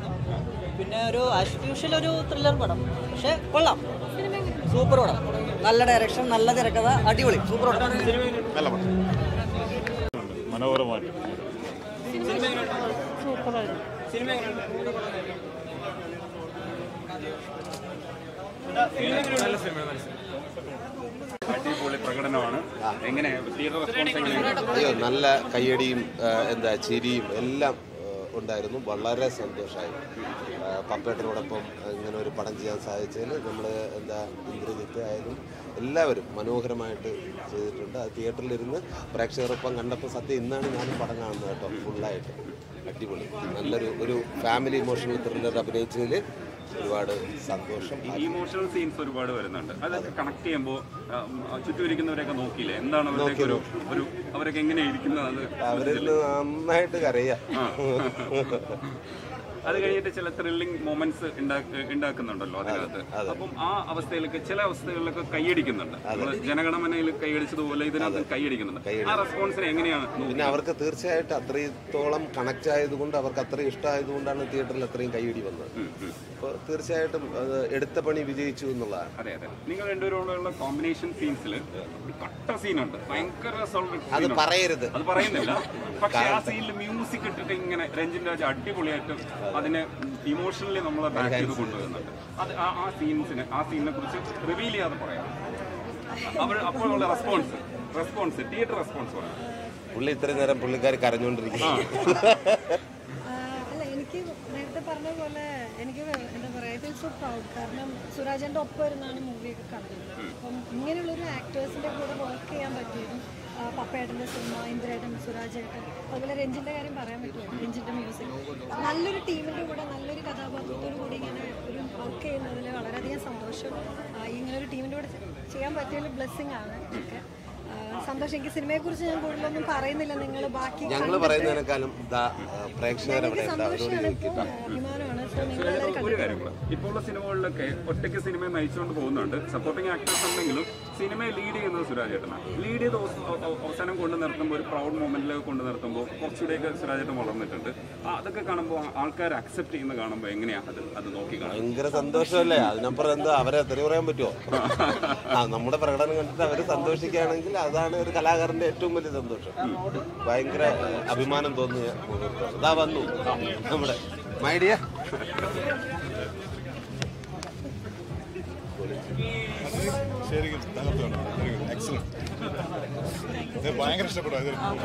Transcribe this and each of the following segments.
ഉണ്ടായിരുന്നു പിന്നെ ഒരു ആസ് യൂഷ്വൽ ഒരു ത്രില്ലർ പടം പക്ഷേ കൊള്ളാം സൂപ്പർ പടം നല്ല ഡയറക്ഷൻ നല്ല തിരക്കഥ അടിപൊളി സൂപ്പർ പടം നല്ല പടം മനോഹരമായിട്ട് അടിപൊളി പ്രകടനമാണ് എങ്ങനെ തിയേറ്റർ റെസ്പോൺസ് എങ്ങനെയാണ് അയ്യോ നല്ല കയ്യടിയും ആ, എന്താ ചിരിയും എല്ലാം ആ, ഉണ്ടായിരുന്നു വളരെ സന്തോഷമായി ആ, പപ്പേട്ടനോടൊപ്പം ഇങ്ങനെ ഒരു പടം ചെയ്യാൻ സാധിച്ചതിൽ നമ്മൾ എന്താ ഇന്ദ്രജിത്ത് ആയാലും എല്ലാവരും മനോഹരമായിട്ട് ചെയ്തിട്ടുണ്ട് അത് തിയേറ്ററിലിരുന്ന് പ്രേക്ഷകരൊപ്പം കണ്ടപ്പോൾ സത്യം ഇന്നാണ് ഞാനും പടം കാണുന്നത് കേട്ടോ ഫുള്ളായിട്ട് അടിപൊളി നല്ലൊരു ഒരു ഫാമിലി ഇമോഷണൽ ത്രില്ലർ അഭിനയിച്ചതിൽ ഒരുപാട് സന്തോഷം ഇമോഷണൽ സീൻസ് ഒരുപാട് വരുന്നുണ്ട് അതൊക്കെ കണക്ട് ചെയ്യുമ്പോൾ ചുറ്റും ഇരിക്കുന്നവരെയൊക്കെ നോക്കിയില്ലേ എന്താണ് അവരുടെയൊക്കെ ഒരു ഒരു അവരൊക്കെ എങ്ങനെയാണ് ഇരിക്കുന്നത് അത് അവരിൽ നിന്ന് നന്നായിട്ട് കരയാം അത് കഴിഞ്ഞിട്ട് ചില ത്രില്ലിംഗ് മൊമെന്റ്സ് ഉണ്ടാക്കുന്നുണ്ടല്ലോ അതിനകത്ത് അതെ. അപ്പം ആ അവസ്ഥയിലൊക്കെ ചില അവസ്ഥകളിലൊക്കെ കൈയടിക്കുന്നുണ്ട് നമ്മള് ജനഗണമനയിൽ കൈയടിച്ചതുപോലെ ഇതിനകത്ത് കൈയടിക്കുന്നുണ്ട് ആ റെസ്പോൺസിനെ എങ്ങനെയാണ് നോക്കുന്നത്? പിന്നെ അവർക്ക് തീർച്ചയായിട്ടും അത്രത്തോളം കണക്ട് ആയതുകൊണ്ട് അവർക്ക് അത്രയും ഇഷ്ടമായതുകൊണ്ടാണ് തിയേറ്ററിൽ അത്രയും കൈയടി വന്നത് അപ്പോൾ തീർച്ചയായിട്ടും അത് എടുത്ത പണി വിജയിച്ചു എന്നുള്ളതാണ് അതെ അതെ നിങ്ങൾ രണ്ടുപേരോടുള്ള കോമ്പിനേഷൻ സീൻസിൽ കട്ട സീനുണ്ട് ഭയങ്കര രസമുള്ള അത് scene ഉണ്ട്. പറയരുത് അത് പറയുന്നില്ല പക്ഷെ ആ സീനിൽ മ്യൂസിക് ഇട്ടിട്ട് ഇങ്ങനെ രഞ്ജിൻ രാജ് അടിപൊളിയായിട്ട് അതിനെ ഇമോഷണലി നമ്മളെ ബാക്ക് ചെയ്ത് കൊണ്ടുവരുന്നുണ്ട് അത് ആ ആ സീൻസിന് ആ സീനിനെ കുറിച്ച് റിവീൽ ചെയ്യാതെ പറയാം അവർ അപ്പോഴുള്ള റെസ്പോൺസ് റെസ്പോൺസ് തിയേറ്റർ റെസ്പോൺസ് പറയാം പുള്ളി ഇത്രയും നേരം പുള്ളിക്കാർ കരഞ്ഞുകൊണ്ടിരിക്കുന്നു ആ, അല്ല എനിക്ക് നേരത്തെ പറഞ്ഞ പോലെ എനിക്ക് എന്താ പറയുക ഐ ഫീൽ സോ പ്രൗഡ് കാരണം സുരാജൻ്റെ ഒപ്പം ഇരുന്നാണ് മൂവിയൊക്കെ കണ്ടത് അപ്പം ഇങ്ങനെയുള്ളൊരു ആക്ടേഴ്സിൻ്റെ കൂടെ വർക്ക് ചെയ്യാൻ പറ്റിയതും ആ, പപ്പേട്ടൻ്റെ സിനിമ ഇന്ദ്രേട്ടൻ സുരാജേട്ടൻ അതുപോലെ രഞ്ജിൻ്റെ കാര്യം പറയാൻ പറ്റുമോ രഞ്ജിൻ്റെ മ്യൂസിക് നല്ലൊരു ടീമിൻ്റെ കൂടെ നല്ലൊരു കഥാപാത്രത്തോടു കൂടി ഇങ്ങനെ ഒരു വർക്ക് ചെയ്യുന്നതിൽ വളരെയധികം സന്തോഷം ആ, ഇങ്ങനെ ഒരു ടീമിൻ്റെ കൂടെ ചെയ്യാൻ പറ്റിയൊരു ബ്ലെസ്സിങ് ആണ് ഒക്കെ ആ, സന്തോഷം എനിക്ക് സിനിമയെക്കുറിച്ച് ഞാൻ കൂടുതലൊന്നും പറയുന്നില്ല നിങ്ങൾ ബാക്കി ഞങ്ങൾ കണ്ടിട്ട് പറയുന്നതിനേക്കാളും ദാ അവരോട് സന്തോഷമാണ് ചോദിക്കും ഇപ്പം അഭിമാനമാണ് സോ നിങ്ങളെല്ലാവരും ഒരു കാര്യം കൂടെ ഇപ്പോൾ ഉള്ള സിനിമകളിലൊക്കെ ഒറ്റയ്ക്ക് സിനിമയെ നയിച്ചുകൊണ്ട് പോകുന്നുണ്ട് സപ്പോർട്ടിംഗ് ആക്ടേഴ്സ് ഉണ്ടെങ്കിലും സിനിമയെ ലീഡ് ചെയ്യുന്നത് സുരാജേട്ടനാണ് ലീഡ് ചെയ്ത് അവസ- അവ- അവ- അവസാനം കൊണ്ട് നിർത്തുമ്പോൾ ഒരു പ്രൗഡ് മൊമെന്റിലേക്ക് കൊണ്ട് നിർത്തുമ്പോൾ കുറച്ചുകൂടെയൊക്കെ സുരാജേട്ടൻ വളർന്നിട്ടുണ്ട് ആ, അതൊക്കെ കാണുമ്പോൾ ആൾക്കാർ അക്സെപ്റ്റ് ചെയ്യുന്ന കാണുമ്പോൾ എങ്ങനെയാണ് അത് അത് നോക്കി കാണുന്നത് ഭയങ്കര സന്തോഷമല്ലേ അതിനപ്പുറം എന്താ അവരെ എത്ര പറയാൻ പറ്റുമോ ആ നമ്മുടെ പ്രകടനം കണ്ടിട്ട് അവർ സന്തോഷിക്കുകയാണെങ്കിൽ അതാണ് ഒരു കലാകാരന്റെ ഏറ്റവും വലിയ സന്തോഷം ഭയങ്കര ഏഹ്, അഭിമാനം തോന്നിയ മുഹൂർത്തം ഇതാ വന്നു നമ്മുടെ മൈഡിയ ശരിക്കും തകർത്തുണ്ട് എക്സലന്റ് ഇത് ഭയങ്കര ഇഷ്ടപ്പെട്ടു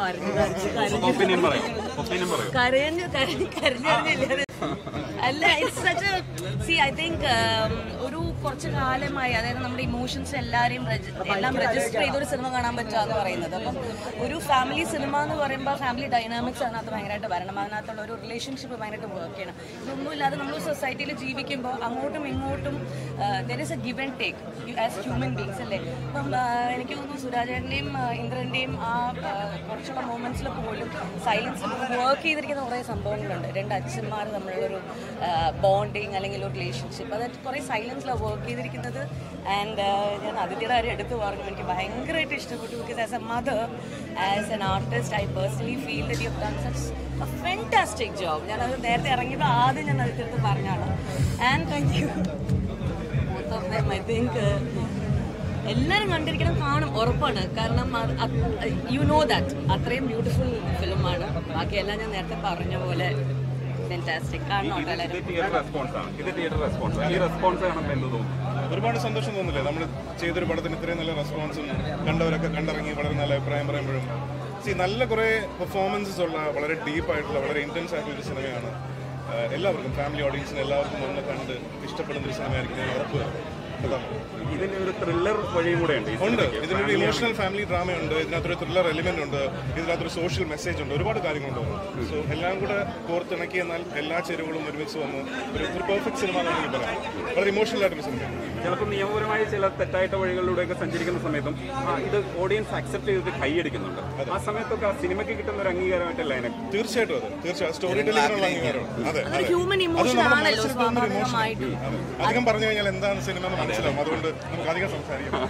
അതൊരു ഒപ്പീനിയൻ പറയും ഒപ്പീനിയൻ പറയും കരഞ്ഞു കരഞ്ഞു കരഞ്ഞില്ല അല്ല it's such see I think ഒരു കുറച്ച് കാലമായി അതായത് നമ്മുടെ ഇമോഷൻസ് എല്ലാവരെയും regi- എല്ലാം രജിസ്റ്റർ ചെയ്ത് ഒരു സിനിമ കാണാൻ പറ്റുക എന്ന് പറയുന്നത് അപ്പം ഒരു ഫാമിലി സിനിമ എന്ന് പറയുമ്പോൾ ഫാമിലി ഡൈനാമിക്സ് അതിനകത്ത് ഭയങ്കരമായിട്ട് വരണം അതിനകത്തുള്ള ഒരു റിലേഷൻഷിപ്പ് ഭയങ്കരമായിട്ട് വർക്ക് ചെയ്യണം ഇതൊന്നുമില്ലാതെ നമ്മൾ സൊസൈറ്റിയിൽ ജീവിക്കുമ്പോൾ അങ്ങോട്ടും ഇങ്ങോട്ടും there is a give and take as human beings അല്ലേ അപ്പം ആ, എനിക്ക് തോന്നുന്നു സുരാജേട്ടൻ്റെയും ഇന്ദ്രൻ്റെയും ആ ആ, കുറച്ചുള്ള മൂമെന്റ്സിൽ പോലും സൈലൻസ് വർക്ക് ചെയ്തിരിക്കുന്ന കുറേ സംഭവങ്ങളുണ്ട് രണ്ട് അച്ഛന്മാർ തമ്മിലുള്ളൊരു ബോണ്ടിങ് അല്ലെങ്കിൽ ഒരു റിലേഷൻഷിപ്പ് അത് കുറേ സൈലൻസിലാണ് വർക്ക് ചെയ്തിരിക്കുന്നത് ആൻഡ് ഞാൻ അതിഥിയുടെ കാര്യം എടുത്തു പറഞ്ഞു എനിക്ക് ഭയങ്കരമായിട്ട് ഇഷ്ടപ്പെട്ടു because as a mother as an artist I personally feel that you done such fantastic job ഞാനത് നേരത്തെ ഇറങ്ങിയപ്പോൾ ആദ്യം ഞാൻ അതിർത്ത് പറഞ്ഞാണ് and thank you both of them I think എല്ലാവരും കണ്ടിരിക്കണം കാണും ഉറപ്പാണ് കാരണം യു നോ ദാറ്റ് അത്രയും ബ്യൂട്ടിഫുൾ ഫിലിമാണ് ബാക്കിയെല്ലാം ഞാൻ നേരത്തെ പറഞ്ഞ പോലെ ഫെൻറ്റാസ്റ്റിക് കാണണം ഇത് എല്ലാവരും തിയേറ്റർ റെസ്പോൺസ് ആണ് ഇത് തിയേറ്റർ റെസ്പോൺസ് ഈ റെസ്പോൺസ് കാണുമ്പോൾ എന്ത് തോന്നുന്നു ഒരുപാട് സന്തോഷം തോന്നില്ലേ നമ്മൾ ചെയ്തൊരു പടത്തിന് ഇത്രയും നല്ല റെസ്പോൺസും കണ്ടവരൊക്കെ കണ്ടിറങ്ങി വളരെ നല്ല അഭിപ്രായം പറയുമ്പോഴും സി നല്ല കുറേ പെർഫോമൻസസ് ഉള്ള വളരെ ഡീപ്പ് ആയിട്ടുള്ള വളരെ ഇന്റൻസ് ആയിട്ടുള്ള ഒരു സിനിമയാണ് ആഹ് എല്ലാവർക്കും ഫാമിലി ഓഡിയൻസിന് എല്ലാവർക്കും ഒന്ന് കണ്ട് ഇഷ്ടപ്പെടുന്ന ഒരു സിനിമയായിരിക്കും ഞാൻ ഉറപ്പ് അതാണ് ഇതിന് ഒരു ത്രില്ലർ വഴിയും കൂടെ ഉണ്ട് ഈ ഉണ്ട് സിനിമയ്ക്ക്. ഇതിനൊരു ഇമോഷണൽ ഫാമിലി ഡ്രാമ ഉണ്ട് ഇതിനകത്തൊരു ത്രില്ലർ എലിമെന്റ് ഉണ്ട് ഇതിനകത്തൊരു സോഷ്യൽ മെസ്സേജ് ഉണ്ട് ഒരുപാട് കാര്യങ്ങളുണ്ട് സോ എല്ലാം കൂടെ കോർത്തിണക്കി എന്നാൽ എല്ലാ ചേരുവകളും ഒരുമിച്ച് വന്ന് ഒരു ഒരു പെർഫെക്റ്റ് സിനിമ എന്ന് വേണമെങ്കിൽ പറയാം വളരെ ഇമോഷണൽ ആയിട്ടൊരു സിനിമ ചിലപ്പോൾ നിയമപരമായ ചില തെറ്റായിട്ട വഴികളിലൂടെയൊക്കെ സഞ്ചരിക്കുന്ന സമയത്തും ആ, ഇത് ഓഡിയൻസ് അക്സെപ്റ്റ് ചെയ്തിട്ട് കൈയടിക്കുന്നുണ്ട് ആ സമയത്തൊക്കെ ആ സിനിമയ്ക്ക് കിട്ടുന്ന ഒരു അംഗീകാരമായിട്ടല്ല അതിനെ തീർച്ചയായിട്ടും അതെ തീർച്ചയായും സ്റ്റോറി ടെല്ലിങ്ങിനുള്ള അംഗീകാരമാണ് അതെ അതൊരു അതെ human അത് emotion നമ്മുടെ ആണല്ലോ മനസ്സിൽ തോന്നുന്ന ഒരു emotion. സ്വാഭാവികമായിട്ടും. അതെ. അധികം പറഞ്ഞു കഴിഞ്ഞാൽ എന്താണ് സിനിമ എന്ന് മനസ്സിലാവും അതുകൊണ്ട് നമുക്ക് അധികം സംസാരിക്കാം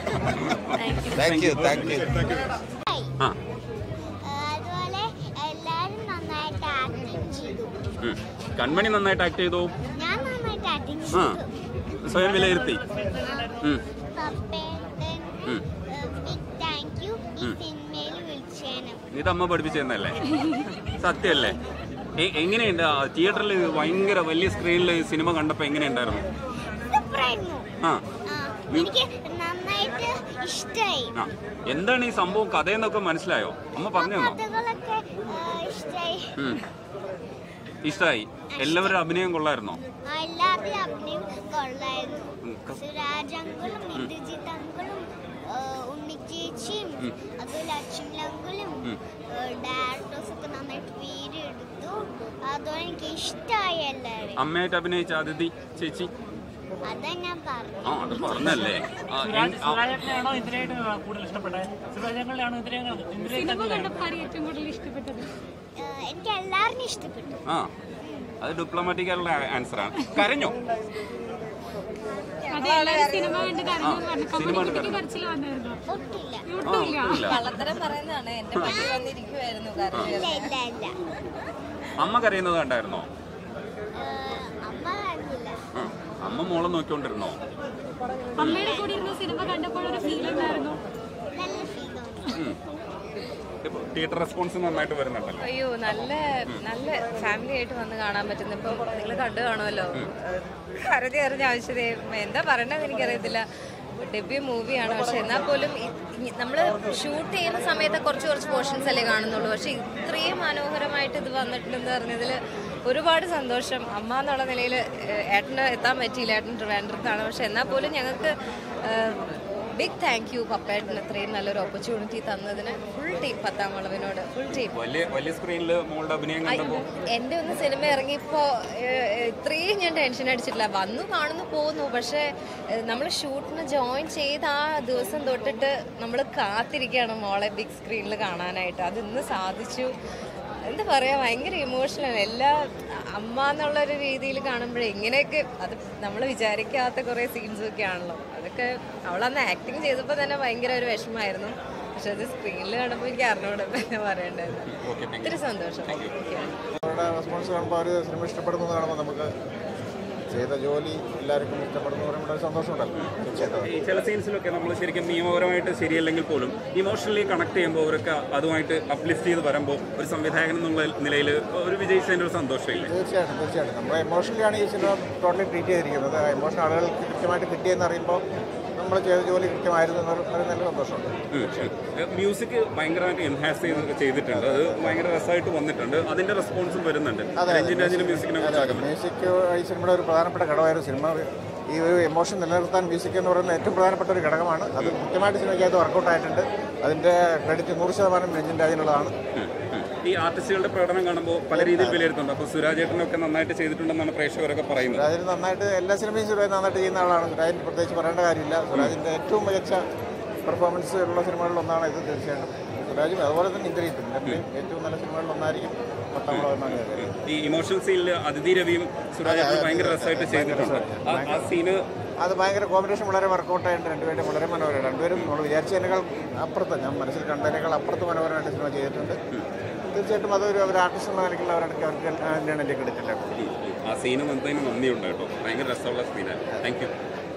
thank you thank you thank you ആ അതുപോലെ എല്ലാവരും നന്നായിട്ട് ആക്ടിങ് ചെയ്തു കൺമണി നന്നായിട്ട് ആക്ട് ചെയ്തോ ഞാൻ നന്നായിട്ട് ആക്ടിങ് ആ സ്വയം വിലയിരുത്തി ഉം. പപ്പേട്ടൻ ഉം. ബിഗ് താങ്ക് യു ഈ സിനിമയിൽ വിളിച്ചേനും ഇത് അമ്മ പഠിപ്പിച്ചെന്നല്ലേ സത്യമല്ലേ എ- എങ്ങനെയുണ്ട് ആ തിയേറ്ററിൽ ഭയങ്കര വലിയ സ്ക്രീനിൽ സിനിമ കണ്ടപ്പോൾ എങ്ങനെയുണ്ടായിരുന്നു സൂപ്പറായിരുന്നു ആ ആ, എനിക്ക് നന്നായിട്ട് ഇഷ്ടമായി ആ എന്താണ് ഈ സംഭവം കഥയെന്നൊക്കെ മനസ്സിലായോ അമ്മ പറഞ്ഞു തന്നോ കഥകളൊക്കെ ഇഷ്ടമായി ഉം. ഇഷ്ടായി എല്ലാവരും അഭിനയം കൊള്ളായിരുന്നോ ആ, എല്ലാവരുടെയും അഭിനയം കൊള്ളായിരുന്നു ഉം. ക- സുരാജ് അങ്കിളും ഇന്ദുജിത്ത് അങ്കിളും ഉണ്ണിച്ചേച്ചിയും അതുപോലെ അച്ഛൻ അങ്കിളും ഡയറക്ടേഴ്സ് ഒക്കെ നന്നായിട്ട് വീഡിയോ എടുത്തു അതുപോലെ എനിക്ക് ഇഷ്ടമായി എല്ലാവരും അമ്മയായിട്ട് അഭിനയിച്ച അതിഥി ചേച്ചി അതാ ഞാൻ പറഞ്ഞു ആ അത് പറഞ്ഞല്ലേ ആ, എൻ- ആ, സുരാജേട്ടനെയാണോ ഇതിനായിട്ട് കൂടുതൽ ഇഷ്ടപ്പെട്ടത് സുരാജങ്ങളിലാണോ ഇതിനെ ഏഹ് എനിക്ക് എല്ലാവരും ഇഷ്ടപ്പെട്ടു ആ അത് ഡിപ്ലോമാറ്റിക് ആയിട്ടുള്ള ആൻസർ ആണ് കരഞ്ഞോ സിനിമ കണ്ട് ആ സിനിമ കണ്ട് കരഞ്ഞോ ഒട്ടില്ല ആ ഒട്ടുമില്ല കള്ളത്തരം പറയുന്നതാണ് എന്റെ പറ്റി വന്നിരിക്കുവായിരുന്നു കാരണം ഇല്ല ഇല്ല ഇല്ല അമ്മ കരയുന്നത് കണ്ടായിരുന്നോ ഏഹ് അമ്മ കണ്ടില്ല ആ അമ്മ മോളെ നോക്കിക്കൊണ്ടിരുന്നോ അമ്മയുടെ കൂടെ ഇരുന്ന സിനിമ കണ്ടപ്പോൾ ഒരു ഫീൽ ഉണ്ടായിരുന്നു നല്ല ഫീൽ തോന്നി ഉം. ഇപ്പൊ തിയേറ്റർ റെസ്പോൺസ് നന്നായിട്ട് വരുന്നുണ്ടല്ലോ അയ്യോ നല്ല നല്ല ഫാമിലി ആയിട്ട് വന്ന് കാണാൻ പറ്റുന്നു ഇപ്പം നിങ്ങൾ കണ്ടു കാണുമല്ലോ കരുതി അറിഞ്ഞ ആവശ്യത എന്താ പറയണ്ടെന്ന് എനിക്കറിയത്തില്ല ഡെബ്യൂ മൂവിയാണ് പക്ഷെ എന്നാൽ പോലും നമ്മൾ ഷൂട്ട് ചെയ്യുന്ന സമയത്ത് കുറച്ച് കുറച്ച് പോർഷൻസ് അല്ലേ കാണുന്നുള്ളൂ പക്ഷെ ഇത്രയും മനോഹരമായിട്ട് ഇത് വന്നിട്ടുണ്ടെന്ന് പറഞ്ഞതിൽ ഒരുപാട് സന്തോഷം അമ്മ എന്നുള്ള നിലയിൽ ഏട്ടന് എത്താൻ പറ്റിയില്ല ഏട്ടൻ ട്രിവാൻഡ്രത്താണ് പക്ഷെ എന്നാൽ പോലും ഞങ്ങൾക്ക് ബിഗ് താങ്ക് യു പപ്പേട്ടന് ഇത്രയും നല്ലൊരു ഓപ്പർച്യൂണിറ്റി തന്നതിന് ഫുൾ ടീം പത്താം വളവിനോട് ഫുൾ ടീം വലിയ വലിയ സ്ക്രീനിൽ മോളുടെ അഭിനയം കണ്ടപ്പോൾ എന്റെ ഒന്ന് സിനിമ ഇറങ്ങിയപ്പോ ഏഹ്, ഇത്രയും ഞാൻ ടെൻഷൻ അടിച്ചിട്ടില്ല വന്നു കാണുന്നു പോകുന്നു പക്ഷെ നമ്മൾ ഷൂട്ടിന് ജോയിൻ ചെയ്ത ആ ദിവസം തൊട്ടിട്ട് നമ്മൾ കാത്തിരിക്കുകയാണ് മോളെ ബിഗ് സ്ക്രീനിൽ കാണാനായിട്ട് അത് ഇന്ന് സാധിച്ചു എന്താ പറയാ ഭയങ്കര ഇമോഷണൽ എല്ലാ അമ്മ എന്നുള്ളൊരു രീതിയിൽ കാണുമ്പോഴേ ഇങ്ങനെയൊക്കെ അത് നമ്മൾ വിചാരിക്കാത്ത കുറേ സീൻസ് ഒക്കെ ആണല്ലോ അതൊക്കെ അവളന്ന് ആക്ടിങ് ചെയ്തപ്പോൾ തന്നെ ഭയങ്കര ഒരു വിഷമമായിരുന്നു പക്ഷെ അത് സ്ക്രീനിൽ കാണുമ്പോൾ എനിക്ക് അറിഞ്ഞൂടെ തന്നെ പറയണ്ടായിരുന്നു ഒത്തിരി സന്തോഷം Thank you. അവരുടെ റെസ്പോൺസ് കാണുമ്പോൾ അവർ സിനിമ ഇഷ്ടപ്പെടുന്നത് കാണുമ്പോൾ നമുക്ക് ചെയ്ത ജോലി എല്ലാവർക്കും ഇഷ്ടപ്പെടുന്നു പറയുമ്പോൾ ഒരു സന്തോഷമുണ്ടല്ലോ തീർച്ചയായിട്ടും ഈ ചില സീൻസിലൊക്കെ നമ്മൾ ശരിക്കും നിയമപരമായിട്ട് ശരിയല്ലെങ്കിൽ പോലും ഇമോഷണലി കണക്ട് ചെയ്യുമ്പോൾ അവരൊക്കെ അതുമായിട്ട് അപ്ലിഫ്റ്റ് ചെയ്ത് വരുമ്പോൾ ഒരു സംവിധായകൻ എന്നുള്ള നിലയിൽ ഒരു വിജയിച്ചതിൻ്റെ ഒരു സന്തോഷമില്ലേ തീർച്ചയായിട്ടും തീർച്ചയായിട്ടും നമ്മൾ എമോഷണലിയാണ് ഈ സിനിമ ടോട്ടലി ട്രീറ്റ് ചെയ്തിരിക്കുന്നത് എമോഷൻ ആളുകൾക്ക് കൃത്യമായിട്ട് കിട്ടിയെന്ന് അറിയുമ്പോൾ നമ്മൾ ചെയ്ത ജോലി കൃത്യമായിരുന്നു എന്ന് ഒരു നല്ല സന്തോഷമുണ്ട് മ്യൂസിക് ഭയങ്കരമായിട്ട് എൻഹാൻസ് ചെയ്ത് ചെയ്തിട്ടുണ്ട് അത് ഭയങ്കര രസമായിട്ട് വന്നിട്ടുണ്ട് അതിന്റെ റെസ്പോൺസും വരുന്നുണ്ട് രഞ്ജിൻ രാജിന്റെ മ്യൂസിക്കിനെ കുറിച്ച് മ്യൂസിക് ഈ സിനിമയുടെ ഒരു പ്രധാനപ്പെട്ട ഘടകമായിരുന്നു സിനിമ ഈ ഒരു എമോഷൻ നിലനിർത്താൻ മ്യൂസിക് എന്ന് പറയുന്നത് ഏറ്റവും പ്രധാനപ്പെട്ട ഒരു ഘടകമാണ് അത് കൃത്യമായിട്ട് സിനിമയ്ക്കകത്ത് വർക്കൗട്ട് ആയിട്ടുണ്ട് അതിൻ്റെ ക്രെഡിറ്റ് നൂറ് ശതമാനം രഞ്ജിൻ രാജിനുള്ളതാണ് ഈ ആർട്ടിസ്റ്റുകളുടെ പ്രകടനം കാണുമ്പോൾ പല രീതിയിൽ വിലയിരുത്തുന്നുണ്ട് അപ്പോൾ സുരാജേട്ടനൊക്കെ നന്നായിട്ട് ചെയ്തിട്ടുണ്ടെന്നാണ് പ്രേക്ഷകരൊക്കെ പറയുന്നത് സുരാജിന് നന്നായിട്ട് എല്ലാ സിനിമയും സുരാജ് നന്നായിട്ട് ചെയ്യുന്ന ആളാണ് സുരാജിന് പ്രത്യേകിച്ച് പറയേണ്ട കാര്യമില്ല സുരാജിൻ്റെ ഏറ്റവും മികച്ച പെർഫോമൻസ് ഉള്ള സിനിമകളിൽ ഒന്നാണ് ഇത് തീർച്ചയായിട്ടും സുരാജും അതുപോലെ തന്നെ ഇന്ദ്രിയത്തും രണ്ടിലും ഏറ്റവും നല്ല സിനിമകളിൽ ഒന്നായിരിക്കും പത്താമത് എന്നാണ് ഞാൻ കരുതുന്നത് ഈ ഇമോഷണൽ സീനിൽ അതിഥി രവിയും സുരാജേട്ടനും ഭയങ്കര രസമായിട്ട് ചെയ്തിട്ടുണ്ട് ആ- ആ സീന് അത് ഭയങ്കര കോമ്പിനേഷൻ വളരെ വർക്കൗട്ടായിട്ട് രണ്ടുപേരും വളരെ മനോഹരം രണ്ടുപേരും നമ്മൾ വിചാരിച്ചതിനേക്കാൾ അപ്പുറത്ത് ഞാൻ മനസ്സിൽ കണ്ടതിനേക്കാൾ അപ്പുറത്ത് മനോഹരമായിട്ട് സിനിമ ചെയ്തിട്ടുണ്ട് തീർച്ചയായിട്ടും അതൊരു ഒരു ആർട്ടിസ്റ്റ് എന്ന നിലയ്ക്കുള്ള അവർക്ക് അവർക്ക് തന്നെയാണ് എൻ്റെ ക്രെഡിറ്റ് എല്ലാം ആ സീന് നന്നതിന് നന്ദിയുണ്ട് കേട്ടോ ഭയങ്കര രസമുള്ള സീനാണ് താങ്ക് യു